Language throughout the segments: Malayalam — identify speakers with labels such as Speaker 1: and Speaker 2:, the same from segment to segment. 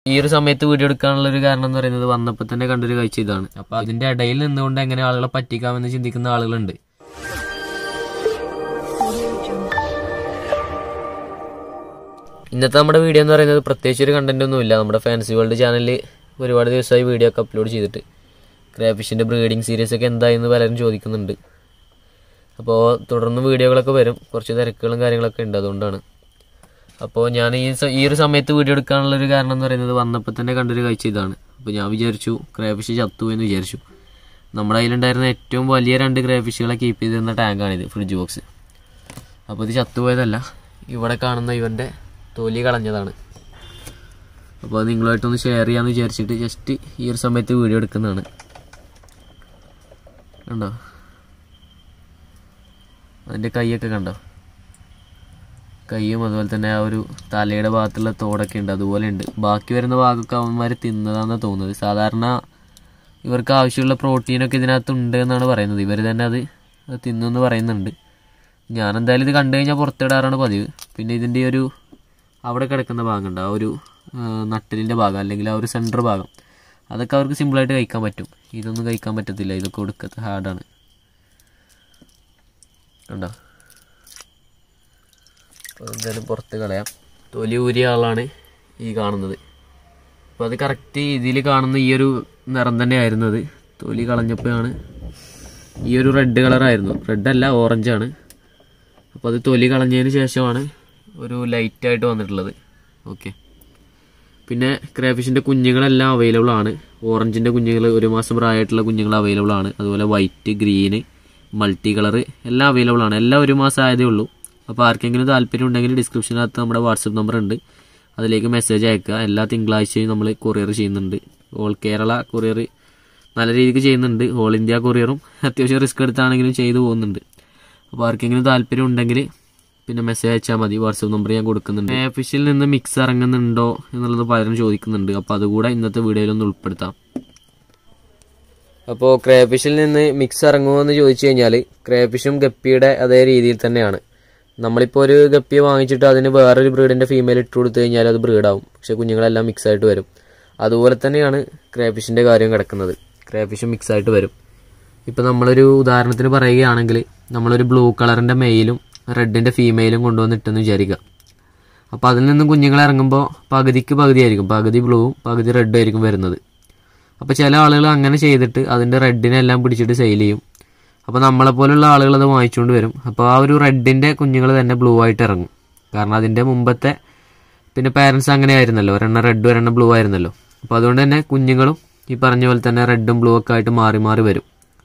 Speaker 1: ഈ ഒരു സമയത്ത് വീഡിയോ എടുക്കാനുള്ള ഒരു കാരണം എന്ന് പറയുന്നത് വന്നപ്പോൾ തന്നെ കണ്ടൊരു കാഴ്ച ഇതാണ് അപ്പൊ അതിന്റെ ഇടയിൽ നിന്നുകൊണ്ട് എങ്ങനെ ആളുകളെ പറ്റിക്കാമെന്ന് ചിന്തിക്കുന്ന ആളുകളുണ്ട് ഇന്നത്തെ നമ്മുടെ വീഡിയോ എന്ന് പറയുന്നത് പ്രത്യേകിച്ച് ഒരു കണ്ടന്റ് ഒന്നുമില്ല നമ്മുടെ ഫാൻസി വേൾഡ് ചാനലിൽ ഒരുപാട് ദിവസമായി വീഡിയോ ഒക്കെ അപ്ലോഡ് ചെയ്തിട്ട് ക്രാഫിഷിന്റെ ബ്രീഡിംഗ് സീരീസ് ഒക്കെ എന്തായെന്ന് പലരും ചോദിക്കുന്നുണ്ട് അപ്പോൾ തുടർന്ന് വീഡിയോകളൊക്കെ വരും കുറച്ച് തിരക്കുകളും കാര്യങ്ങളൊക്കെ ഉണ്ട് അതുകൊണ്ടാണ് അപ്പോൾ ഞാൻ ഈ സ- ഈ ഒരു സമയത്ത് വീഡിയോ എടുക്കാനുള്ള ഒരു കാരണം എന്ന് പറയുന്നത് വന്നപ്പോൾ തന്നെ കണ്ടൊരു കാഴ്ച ഇതാണ് അപ്പോൾ ഞാൻ വിചാരിച്ചു ക്രാഫിഷ് ചത്തു എന്ന് വിചാരിച്ചു നമ്മുടെ കയ്യിലുണ്ടായിരുന്ന ഏറ്റവും വലിയ രണ്ട് ക്രാഫിഷുകളെ കീപ്പ് ചെയ്തിരുന്ന ടാങ്കാണിത് ഫ്രിഡ്ജ് ബോക്സ് അപ്പോൾ ഇത് ചത്തുപോയതല്ല ഇവിടെ കാണുന്ന ഇവൻ്റെ തൊലി കളഞ്ഞതാണ് അപ്പോൾ അത് നിങ്ങളുമായിട്ടൊന്ന് ഷെയർ ചെയ്യാമെന്ന് വിചാരിച്ചിട്ട് ജസ്റ്റ് ഈ ഒരു സമയത്ത് വീഡിയോ എടുക്കുന്നതാണ് കണ്ടോ അതിൻ്റെ കൈയൊക്കെ കണ്ടോ കൈയും അതുപോലെ തന്നെ ആ ഒരു തലയുടെ ഭാഗത്തുള്ള തോടൊക്കെ ഉണ്ട് അതുപോലെ ഉണ്ട് ബാക്കി വരുന്ന ഭാഗമൊക്കെ അവന്മാർ തിന്നതാണെന്നാണ് തോന്നുന്നത് സാധാരണ ഇവർക്ക് ആവശ്യമുള്ള പ്രോട്ടീനൊക്കെ ഇതിനകത്ത് ഉണ്ട് എന്നാണ് പറയുന്നത് ഇവർ തന്നെ അത് അത് തിന്നെന്ന് പറയുന്നുണ്ട് ഞാൻ എന്തായാലും ഇത് കണ്ടു കഴിഞ്ഞാൽ പുറത്തിടാറാണ് പതിവ് പിന്നെ ഇതിൻ്റെ ഒരു അവിടെ കിടക്കുന്ന ഭാഗമുണ്ട് ആ ഒരു ആ, നട്ടലിൻ്റെ ഭാഗം അല്ലെങ്കിൽ ആ ഒരു സെൻറ്റർ ഭാഗം അതൊക്കെ അവർക്ക് സിമ്പിളായിട്ട് കഴിക്കാൻ പറ്റും ഇതൊന്നും കഴിക്കാൻ പറ്റത്തില്ല ഇതൊക്കെ ഒടുക്കത്തെ ഹാർഡാണ് കണ്ടോ അപ്പോൾ എന്തായാലും പുറത്ത് കളയാം തൊലി ഊരിയ ആളാണ് ഈ കാണുന്നത് അപ്പോൾ അത് കറക്റ്റ് ഇതിൽ കാണുന്ന ഈ ഒരു നിറം തന്നെ ആയിരുന്നത് തൊലി കളഞ്ഞപ്പോഴാണ് ഈ ഒരു റെഡ് കളറായിരുന്നു റെഡ് അല്ല ഓറഞ്ചാണ് അപ്പോൾ അത് തൊലി കളഞ്ഞതിന് ശേഷമാണ് ഒരു ലൈറ്റായിട്ട് വന്നിട്ടുള്ളത് ഓക്കെ പിന്നെ ക്രാഫിഷിൻ്റെ കുഞ്ഞുങ്ങളെല്ലാം അവൈലബിൾ ആണ് ഓറഞ്ചിൻ്റെ കുഞ്ഞുങ്ങൾ ഒരു മാസം പ്രായമായിട്ടുള്ള കുഞ്ഞുങ്ങൾ അവൈലബിൾ ആണ് അതുപോലെ വൈറ്റ് ഗ്രീന് മൾട്ടി കളറ് എല്ലാം അവൈലബിൾ ആണ് എല്ലാം ഒരു മാസം ആയതേ ഉള്ളൂ അപ്പോൾ ആർക്കെങ്കിലും താല്പര്യം ഉണ്ടെങ്കിൽ ഡിസ്ക്രിപ്ഷനകത്ത് നമ്മുടെ വാട്സപ്പ് നമ്പർ ഉണ്ട് അതിലേക്ക് മെസ്സേജ് അയക്കുക എല്ലാ തിങ്കളാഴ്ചയും നമ്മൾ കൊറിയർ ചെയ്യുന്നുണ്ട് ഓൾ കേരള കൊറിയർ നല്ല രീതിക്ക് ചെയ്യുന്നുണ്ട് ഓൾ ഇന്ത്യ കൊറിയറും അത്യാവശ്യം റിസ്ക് എടുത്താണെങ്കിലും ചെയ്തു പോകുന്നുണ്ട് അപ്പോൾ ആർക്കെങ്കിലും താല്പര്യം ഉണ്ടെങ്കിൽ പിന്നെ മെസ്സേജ് അയച്ചാൽ മതി വാട്സപ്പ് നമ്പർ ഞാൻ കൊടുക്കുന്നുണ്ട് ഫിഷിൽ നിന്ന് മിക്സ് ഇറങ്ങുന്നുണ്ടോ എന്നുള്ളത് പലരും ചോദിക്കുന്നുണ്ട് അപ്പോൾ അതുകൂടെ ഇന്നത്തെ വീഡിയോയിലൊന്ന് ഉൾപ്പെടുത്താം അപ്പോൾ ക്രേഫിഷിൽ നിന്ന് മിക്സ് ഇറങ്ങുമോ എന്ന് ചോദിച്ചു കഴിഞ്ഞാൽ ക്രേഫിഷും ഗപ്പിയുടെ അതേ രീതിയിൽ തന്നെയാണ് നമ്മളിപ്പോൾ ഒരു ഗപ്പിയെ വാങ്ങിച്ചിട്ട് അതിന് വേറൊരു ബ്രീഡിൻ്റെ ഫീമെയിൽ ഇട്ട് കൊടുത്തു കഴിഞ്ഞാൽ അത് ബ്രീഡാവും പക്ഷെ കുഞ്ഞുങ്ങളെല്ലാം മിക്സ് ആയിട്ട് വരും അതുപോലെ തന്നെയാണ് ക്രേഫിഷിൻ്റെ കാര്യം കിടക്കുന്നത് ക്രേഫിഷും മിക്സ് ആയിട്ട് വരും ഇപ്പം നമ്മളൊരു ഉദാഹരണത്തിന് പറയുകയാണെങ്കിൽ നമ്മളൊരു ബ്ലൂ കളറിൻ്റെ മെയിലും റെഡിൻ്റെ ഫീമെയിലും കൊണ്ടുവന്നിട്ടെന്ന് വിചാരിക്കുക അപ്പോൾ അതിൽ നിന്നും കുഞ്ഞുങ്ങൾ ഇറങ്ങുമ്പോൾ പകുതിക്ക് പകുതി ആയിരിക്കും പകുതി ബ്ലൂവും പകുതി റെഡും ആയിരിക്കും വരുന്നത് അപ്പോൾ ചില ആളുകൾ അങ്ങനെ ചെയ്തിട്ട് അതിൻ്റെ റെഡിനെല്ലാം പിടിച്ചിട്ട് സെയിൽ ചെയ്യും അപ്പോൾ നമ്മളെപ്പോലുള്ള ആളുകൾ അത് വാങ്ങിച്ചുകൊണ്ട് വരും അപ്പോൾ ആ ഒരു റെഡിൻ്റെ കുഞ്ഞുങ്ങൾ തന്നെ ബ്ലൂ ആയിട്ട് ഇറങ്ങും കാരണം അതിൻ്റെ മുമ്പത്തെ പിന്നെ പാരൻസ് അങ്ങനെ ആയിരുന്നല്ലോ ഒരെണ്ണം റെഡ് ഒരെണ്ണം ബ്ലൂ ആയിരുന്നല്ലോ അപ്പോൾ അതുകൊണ്ട് തന്നെ കുഞ്ഞുങ്ങളും ഈ പറഞ്ഞ പോലെ തന്നെ റെഡും ബ്ലൂ ഒക്കെ ആയിട്ട് മാറി മാറി വരും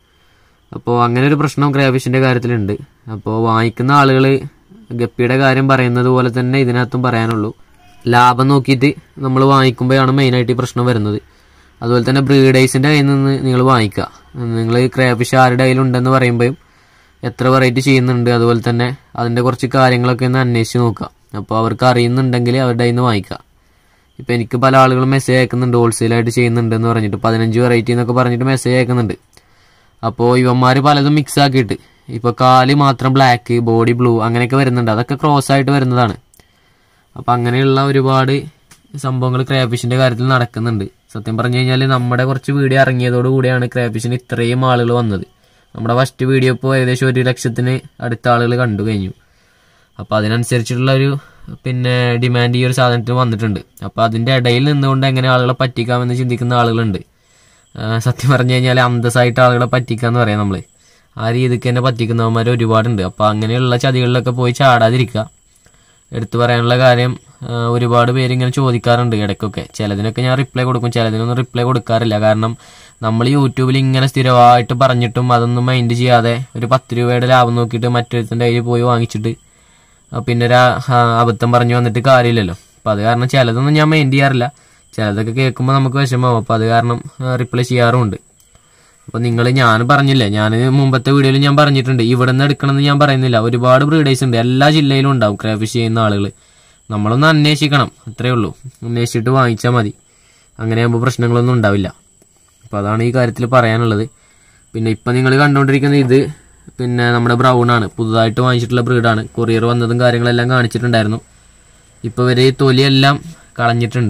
Speaker 1: അപ്പോൾ അങ്ങനെ ഒരു പ്രശ്നം ക്രാഫിഷിൻ്റെ കാര്യത്തിലുണ്ട് അപ്പോൾ വാങ്ങിക്കുന്ന ആളുകൾ ഗപ്പിയുടെ കാര്യം പറയുന്നത് പോലെ തന്നെ ഇതിനകത്തും പറയാനുള്ളൂ ലാഭം നോക്കിയിട്ട് നമ്മൾ വാങ്ങിക്കുമ്പോഴാണ് മെയിനായിട്ട് ഈ പ്രശ്നം വരുന്നത് അതുപോലെ തന്നെ ബ്രീഡേഴ്സിൻ്റെ കയ്യിൽ നിന്ന് നിങ്ങൾ വാങ്ങിക്കുക നിങ്ങൾ ക്രാഫിഷ് ആരുടെ കയ്യിലുണ്ടെന്ന് പറയുമ്പോഴും എത്ര വെറൈറ്റി ചെയ്യുന്നുണ്ട് അതുപോലെ തന്നെ അതിൻ്റെ കുറച്ച് കാര്യങ്ങളൊക്കെ ഒന്ന് അന്വേഷിച്ച് നോക്കുക അപ്പോൾ അവർക്ക് അറിയുന്നുണ്ടെങ്കിൽ അവരുടെ കയ്യിൽ നിന്ന് വാങ്ങിക്കുക ഇപ്പം എനിക്ക് പല ആളുകളും മെസ്സേജ് അയക്കുന്നുണ്ട് ഹോൾസെയിലായിട്ട് ചെയ്യുന്നുണ്ട് എന്ന് പറഞ്ഞിട്ട് പതിനഞ്ച് വെറൈറ്റി എന്നൊക്കെ പറഞ്ഞിട്ട് മെസ്സേജ് അയക്കുന്നുണ്ട് അപ്പോൾ ഇവന്മാർ പലതും മിക്സ് ആക്കിയിട്ട് ഇപ്പോൾ കാല് മാത്രം ബ്ലാക്ക് ബോഡി ബ്ലൂ അങ്ങനെയൊക്കെ വരുന്നുണ്ട് അതൊക്കെ ക്രോസ് ആയിട്ട് വരുന്നതാണ് അപ്പം അങ്ങനെയുള്ള ഒരുപാട് സംഭവങ്ങൾ ക്രാഫിഷിൻ്റെ കാര്യത്തിൽ നടക്കുന്നുണ്ട് സത്യം പറഞ്ഞു കഴിഞ്ഞാൽ നമ്മുടെ കുറച്ച് വീഡിയോ ഇറങ്ങിയതോടു കൂടിയാണ് ക്രാഫിഷിന് ഇത്രയും ആളുകൾ വന്നത് നമ്മുടെ ഫസ്റ്റ് വീഡിയോ ഇപ്പോൾ ഏകദേശം ഒരു ലക്ഷത്തിന് അടുത്ത ആളുകൾ കണ്ടു കഴിഞ്ഞു അപ്പോൾ അതിനനുസരിച്ചിട്ടുള്ള ഒരു പിന്നെ ഡിമാൻഡ് ഈ ഒരു സാധനത്തിന് വന്നിട്ടുണ്ട് അപ്പോൾ അതിൻ്റെ ഇടയിൽ നിന്നുകൊണ്ട് എങ്ങനെ ആളുകളെ പറ്റിക്കാമെന്ന് ചിന്തിക്കുന്ന ആളുകളുണ്ട് ആ, സത്യം പറഞ്ഞു കഴിഞ്ഞാൽ അന്തസ്സായിട്ട് ആളുകളെ പറ്റിക്കാന്ന് പറയാം നമ്മൾ ആ രീതിക്ക് തന്നെ പറ്റിക്കുന്നവന്മാർ ഒരുപാടുണ്ട് അപ്പോൾ അങ്ങനെയുള്ള ചതികളിലൊക്കെ പോയി ചാടാതിരിക്കുക എടുത്തു പറയാനുള്ള കാര്യം ആ, ഒരുപാട് പേര് ഇങ്ങനെ ചോദിക്കാറുണ്ട് ഇടയ്ക്കൊക്കെ ചിലതിനൊക്കെ ഞാൻ റിപ്ലൈ കൊടുക്കും ചിലതിനൊന്നും റിപ്ലൈ കൊടുക്കാറില്ല കാരണം നമ്മൾ യൂട്യൂബിൽ ഇങ്ങനെ സ്ഥിരമായിട്ട് പറഞ്ഞിട്ടും അതൊന്നും മൈൻഡ് ചെയ്യാതെ ഒരു പത്ത് രൂപയുടെ ലാഭം നോക്കിയിട്ട് മറ്റൊരുത്തൻ്റെ കയ്യിൽ പോയി വാങ്ങിച്ചിട്ട് ആ, പിന്നെ ഒരു ആ, അബദ്ധം പറഞ്ഞു വന്നിട്ട് കാര്യമില്ലല്ലോ അപ്പം അത് കാരണം ചിലതൊന്നും ഞാൻ മൈൻഡ് ചെയ്യാറില്ല ചിലതൊക്കെ കേൾക്കുമ്പോൾ നമുക്ക് വിഷമമാവും അപ്പോൾ അത് കാരണം റിപ്ലൈ ചെയ്യാറുമുണ്ട് അപ്പോൾ നിങ്ങൾ ഞാൻ പറഞ്ഞില്ലേ ഞാൻ മുമ്പത്തെ വീഡിയോയിൽ ഞാൻ പറഞ്ഞിട്ടുണ്ട് ഇവിടെ നിന്ന് എടുക്കണമെന്ന് ഞാൻ പറയുന്നില്ല ഒരുപാട് ബ്രീഡേഴ്സ് ഉണ്ട് എല്ലാ ജില്ലയിലും ഉണ്ടാവും ക്രാഫിഷ് ചെയ്യുന്ന ആളുകൾ നമ്മളൊന്ന് അന്വേഷിക്കണം അത്രേ ഉള്ളൂ അന്വേഷിച്ചിട്ട് വാങ്ങിച്ചാൽ മതി അങ്ങനെയാകുമ്പോൾ പ്രശ്നങ്ങളൊന്നും ഉണ്ടാവില്ല അപ്പോൾ അതാണ് ഈ കാര്യത്തിൽ പറയാനുള്ളത് പിന്നെ ഇപ്പം നിങ്ങൾ കണ്ടുകൊണ്ടിരിക്കുന്ന ഇത് പിന്നെ നമ്മുടെ ബ്രൗൺ ആണ് പുതുതായിട്ട് വാങ്ങിച്ചിട്ടുള്ള ബ്രീഡാണ് കൊറിയർ വന്നതും കാര്യങ്ങളെല്ലാം കാണിച്ചിട്ടുണ്ടായിരുന്നു ഇപ്പോൾ ഇവർ ഈ തൊലിയെല്ലാം കളഞ്ഞിട്ടുണ്ട്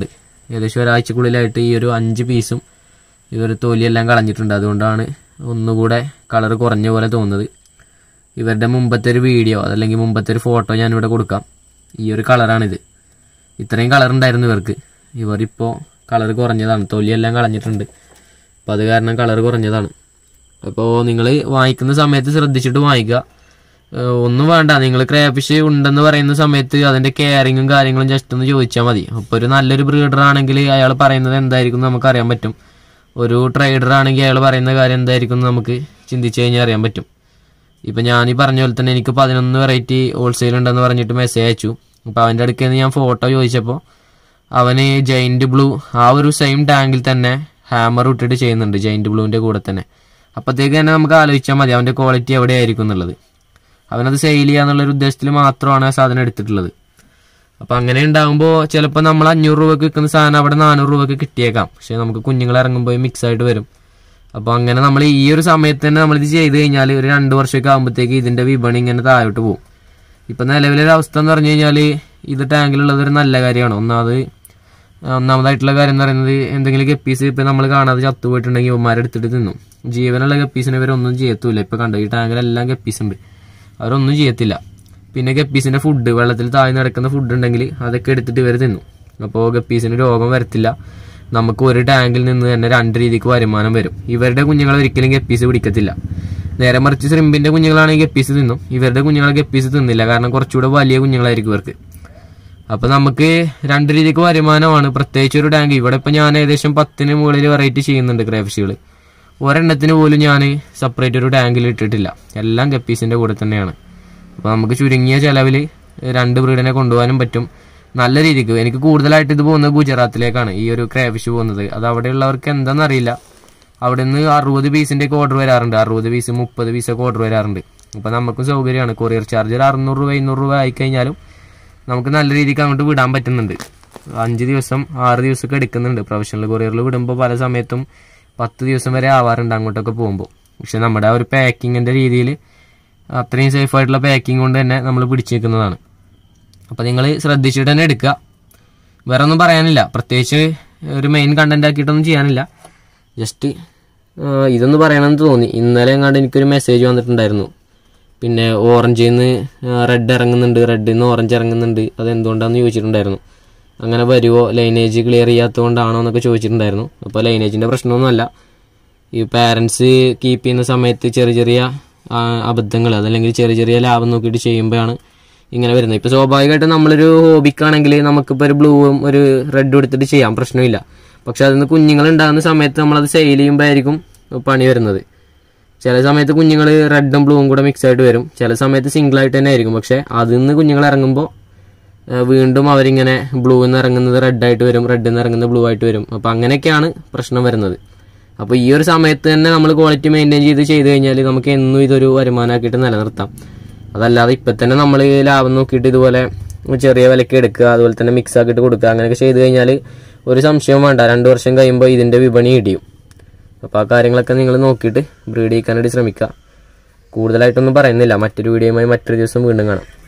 Speaker 1: ഏകദേശം ഒരാഴ്ചക്കുള്ളിലായിട്ട് ഈ ഒരു അഞ്ച് പീസും ഇവർ തൊലിയെല്ലാം കളഞ്ഞിട്ടുണ്ട് അതുകൊണ്ടാണ് ഒന്നുകൂടെ കളർ കുറഞ്ഞ പോലെ തോന്നുന്നത് ഇവരുടെ മുമ്പത്തെ ഒരു വീഡിയോ അതല്ലെങ്കിൽ മുമ്പത്തെ ഒരു ഫോട്ടോ ഞാനിവിടെ കൊടുക്കാം ഈ ഒരു കളറാണിത് ഇത്രയും കളർ ഉണ്ടായിരുന്നു ഇവർക്ക് ഇവരിപ്പോൾ കളർ കുറഞ്ഞതാണ് തൊലിയെല്ലാം കളഞ്ഞിട്ടുണ്ട് അപ്പോൾ അത് കാരണം കളർ കുറഞ്ഞതാണ് അപ്പോൾ നിങ്ങൾ വാങ്ങിക്കുന്ന സമയത്ത് ശ്രദ്ധിച്ചിട്ട് വാങ്ങിക്കുക ഏഹ് ഒന്നും വേണ്ട നിങ്ങൾ ക്രേഫിഷ് ഉണ്ടെന്ന് പറയുന്ന സമയത്ത് അതിന്റെ കെയറിങ്ങും കാര്യങ്ങളും ജസ്റ്റ് ഒന്ന് ചോദിച്ചാൽ മതി അപ്പോൾ ഒരു നല്ലൊരു ബ്രീഡർ ആണെങ്കിൽ അയാൾ പറയുന്നത് എന്തായിരിക്കും എന്ന് നമുക്ക് അറിയാൻ പറ്റും ഒരു ട്രേഡർ ആണെങ്കിൽ അയാൾ പറയുന്ന കാര്യം എന്തായിരിക്കും എന്ന് നമുക്ക് ചിന്തിച്ചു കഴിഞ്ഞാൽ അറിയാൻ പറ്റും ഇപ്പം ഞാൻ ഈ പറഞ്ഞ പോലെ തന്നെ എനിക്ക് പതിനൊന്ന് വെറൈറ്റി ഹോൾസെയിൽ ഉണ്ടെന്ന് പറഞ്ഞിട്ട് മെസ്സേജ് അയച്ചു അപ്പോൾ അവൻ്റെ അടുക്കൽ നിന്ന് ഞാൻ ഫോട്ടോ ചോദിച്ചപ്പോൾ അവന് ജൈൻറ്റ് ബ്ലൂ ആ ഒരു സെയിം ടാങ്കിൽ തന്നെ ഹാമർ ഇട്ടിട്ട് ചെയ്യുന്നുണ്ട് ജൈൻറ്റ് ബ്ലൂവിൻ്റെ കൂടെ തന്നെ അപ്പോഴത്തേക്ക് തന്നെ നമുക്ക് ആലോചിച്ചാൽ മതി അവൻ്റെ ക്വാളിറ്റി എവിടെയായിരിക്കും എന്നുള്ളത് അവനത് സെയിൽ ചെയ്യാന്നുള്ളൊരു ഉദ്ദേശത്തിൽ മാത്രമാണ് ആ സാധനം എടുത്തിട്ടുള്ളത് അപ്പം അങ്ങനെ ഉണ്ടാകുമ്പോൾ ചിലപ്പോൾ നമ്മൾ അഞ്ഞൂറ് രൂപയ്ക്ക് വിൽക്കുന്ന സാധനം അവിടെ നാനൂറ് രൂപയ്ക്ക് കിട്ടിയേക്കാം പക്ഷേ നമുക്ക് കുഞ്ഞുങ്ങൾ ഇറങ്ങുമ്പോൾ മിക്സ് ആയിട്ട് വരും അപ്പോൾ അങ്ങനെ നമ്മൾ ഈ ഒരു സമയത്ത് തന്നെ നമ്മളിത് ചെയ്ത് കഴിഞ്ഞാൽ ഒരു രണ്ട് വർഷമൊക്കെ ആകുമ്പോഴത്തേക്ക് ഇതിൻ്റെ വിപണി ഇങ്ങനെ താഴോട്ട് പോകും ഇപ്പം നിലവിലൊരു അവസ്ഥ എന്ന് പറഞ്ഞു കഴിഞ്ഞാൽ ഇത് ടാങ്കിലുള്ളത് ഒരു നല്ല കാര്യമാണ് ഒന്നാമത് ഒന്നാമതായിട്ടുള്ള കാര്യം എന്ന് പറയുന്നത് എന്തെങ്കിലും ഗപ്പീസ് ഇപ്പം നമ്മൾ കാണാതെ ചത്തുപോയിട്ടുണ്ടെങ്കിൽ ഇവന്മാരെടുത്തിട്ട് തിന്നും ജീവനുള്ള ഗപ്പീസിനെ ഇവരൊന്നും ചെയ്യത്തൂല ഇപ്പം കണ്ടോ ഈ ടാങ്കിലെല്ലാം ഗപ്പീസ് ഉണ്ട് അവരൊന്നും ചെയ്യത്തില്ല പിന്നെ ഗപ്പീസിന്റെ ഫുഡ് വെള്ളത്തിൽ താഴ്ന്നു നടക്കുന്ന ഫുഡ് ഉണ്ടെങ്കിൽ അതൊക്കെ എടുത്തിട്ട് ഇവർ തിന്നു അപ്പോൾ ഗപ്പീസിന് രോഗം വരത്തില്ല നമുക്ക് ഒരു ടാങ്കിൽ നിന്ന് തന്നെ രണ്ട് രീതിക്ക് വരുമാനം വരും ഇവരുടെ കുഞ്ഞുങ്ങൾ ഒരിക്കലും ഗപ്പീസ് പിടിക്കത്തില്ല നേരെ മറിച്ച് ശ്രിമ്പിന്റെ കുഞ്ഞുങ്ങളാണെങ്കിൽ ഗപ്പീസ് തിന്നും ഇവരുടെ കുഞ്ഞുങ്ങളെ ഗപ്പീസ് തിന്നില്ല കാരണം കുറച്ചുകൂടെ വലിയ കുഞ്ഞുങ്ങളായിരിക്കും ഇവർക്ക് അപ്പൊ നമുക്ക് രണ്ട് രീതിക്ക് വരുമാനമാണ് പ്രത്യേകിച്ച് ഒരു ടാങ്ക് ഇവിടെ ഇപ്പൊ ഞാൻ ഏകദേശം പത്തിന് മുകളിൽ വെറൈറ്റി ചെയ്യുന്നുണ്ട് ക്രാഫിഷുകൾ ഒരെണ്ണത്തിന് പോലും ഞാൻ സെപ്പറേറ്റ് ഒരു ടാങ്കിൽ ഇട്ടിട്ടില്ല എല്ലാം ഗപ്പീസിന്റെ കൂടെ തന്നെയാണ് അപ്പോൾ നമുക്ക് ചുരുങ്ങിയ ചെലവിൽ രണ്ട് ബ്രീഡിനെ കൊണ്ടുപോകാനും പറ്റും നല്ല രീതിക്ക് എനിക്ക് കൂടുതലായിട്ട് ഇത് പോകുന്നത് ഗുജറാത്തിലേക്കാണ് ഈ ഒരു ക്രാഫിഷ് പോകുന്നത് അത് അവിടെയുള്ളവർക്ക് എന്താണെന്നറിയില്ല അവിടെ നിന്ന് അറുപത് പീസിൻ്റെ ഒക്കെ ഓർഡർ വരാറുണ്ട് അറുപത് പീസ് മുപ്പത് പീസൊക്കെ ഓർഡർ വരാറുണ്ട് അപ്പോൾ നമുക്കും സൗകര്യമാണ് കൊറിയർ ചാർജ് ഒരു അറുന്നൂറ് രൂപ ഇരുന്നൂറ് രൂപ ആയിക്കഴിഞ്ഞാലും നമുക്ക് നല്ല രീതിക്ക് അങ്ങോട്ട് വിടാൻ പറ്റുന്നുണ്ട് അഞ്ച് ദിവസം ആറ് ദിവസമൊക്കെ എടുക്കുന്നുണ്ട് പ്രൊഫഷണൽ കൊറിയറിൽ വിടുമ്പോൾ പല സമയത്തും പത്ത് ദിവസം വരെ ആവാറുണ്ട് അങ്ങോട്ടൊക്കെ പോകുമ്പോൾ പക്ഷെ നമ്മുടെ ആ ഒരു പാക്കിങ്ങിൻ്റെ രീതിയിൽ അത്രയും സേഫ് ആയിട്ടുള്ള പാക്കിംഗ് കൊണ്ട് തന്നെ നമ്മൾ പിടിച്ചു നിൽക്കുന്നതാണ് അപ്പോൾ നിങ്ങൾ ശ്രദ്ധിച്ചിട്ട് തന്നെ എടുക്കുക വേറെ ഒന്നും പറയാനില്ല പ്രത്യേകിച്ച് ഒരു മെയിൻ കണ്ടന്റ് ആക്കിയിട്ടൊന്നും ചെയ്യാനില്ല ജസ്റ്റ് ഇതൊന്ന് പറയണമെന്ന് തോന്നി ഇന്നലെ എങ്ങാണ്ട് എനിക്കൊരു മെസ്സേജ് വന്നിട്ടുണ്ടായിരുന്നു പിന്നെ ഓറഞ്ചിൽ നിന്ന് റെഡ് ഇറങ്ങുന്നുണ്ട് റെഡിൽ നിന്ന് ഓറഞ്ച് ഇറങ്ങുന്നുണ്ട് അത് എന്തുകൊണ്ടാണെന്ന് ചോദിച്ചിട്ടുണ്ടായിരുന്നു അങ്ങനെ വരുമോ ലൈനേജ് ക്ലിയർ ചെയ്യാത്തതുകൊണ്ടാണോ എന്നൊക്കെ ചോദിച്ചിട്ടുണ്ടായിരുന്നു അപ്പോൾ ലൈനേജിൻ്റെ പ്രശ്നമൊന്നുമല്ല ഈ പാരൻസ് കീപ്പ് ചെയ്യുന്ന സമയത്ത് ചെറിയ ചെറിയ അബദ്ധങ്ങൾ അതല്ലെങ്കിൽ ചെറിയ ചെറിയ ലാഭം നോക്കിയിട്ട് ചെയ്യുമ്പോഴാണ് ഇങ്ങനെ വരുന്നത് ഇപ്പോൾ സ്വാഭാവികമായിട്ടും നമ്മളൊരു ഹോബിക്കാണെങ്കിൽ നമുക്കിപ്പോൾ ഒരു ബ്ലൂവും ഒരു റെഡും എടുത്തിട്ട് ചെയ്യാം പ്രശ്നമില്ല പക്ഷെ അതിൽ നിന്ന് കുഞ്ഞുങ്ങൾ ഉണ്ടാകുന്ന സമയത്ത് നമ്മളത് സെയിൽ ചെയ്യുമ്പോഴായിരിക്കും പണി വരുന്നത് ചില സമയത്ത് കുഞ്ഞുങ്ങൾ റെഡും ബ്ലൂവും കൂടെ മിക്സ് ആയിട്ട് വരും ചില സമയത്ത് സിംഗിൾ ആയിട്ട് തന്നെ ആയിരിക്കും പക്ഷെ അതിൽ നിന്ന് കുഞ്ഞുങ്ങൾ ഇറങ്ങുമ്പോൾ വീണ്ടും അവരിങ്ങനെ ബ്ലൂ എന്ന് ഇറങ്ങുന്നത് റെഡ് ആയിട്ട് വരും റെഡിൽ നിന്ന് ഇറങ്ങുന്നത് ബ്ലൂ ആയിട്ട് വരും അപ്പോൾ അങ്ങനെയൊക്കെയാണ് പ്രശ്നം വരുന്നത് അപ്പോൾ ഈ ഒരു സമയത്ത് തന്നെ നമ്മൾ ക്വാളിറ്റി മെയിൻറ്റെയിൻ ചെയ്ത് ചെയ്ത് കഴിഞ്ഞാൽ നമുക്ക് എന്നും ഇതൊരു വരുമാനമാക്കിയിട്ട് നിലനിർത്താം അതല്ലാതെ ഇപ്പം തന്നെ നമ്മൾ ലാഭം നോക്കിയിട്ട് ഇതുപോലെ ചെറിയ വിലക്ക് എടുക്കുക അതുപോലെ തന്നെ മിക്സ് ആക്കിയിട്ട് കൊടുക്കുക അങ്ങനെയൊക്കെ ചെയ്ത് കഴിഞ്ഞാൽ ഒരു സംശയവും വേണ്ട രണ്ട് വർഷം കഴിയുമ്പോൾ ഇതിൻ്റെ വിപണി ഇടിയും അപ്പോൾ ആ കാര്യങ്ങളൊക്കെ നിങ്ങൾ നോക്കിയിട്ട് ബ്രീഡ് ചെയ്യിക്കാനായിട്ട് ശ്രമിക്കുക കൂടുതലായിട്ടൊന്നും പറയുന്നില്ല മറ്റൊരു വീഡിയോയുമായി മറ്റൊരു ദിവസം വീണ്ടും കാണാം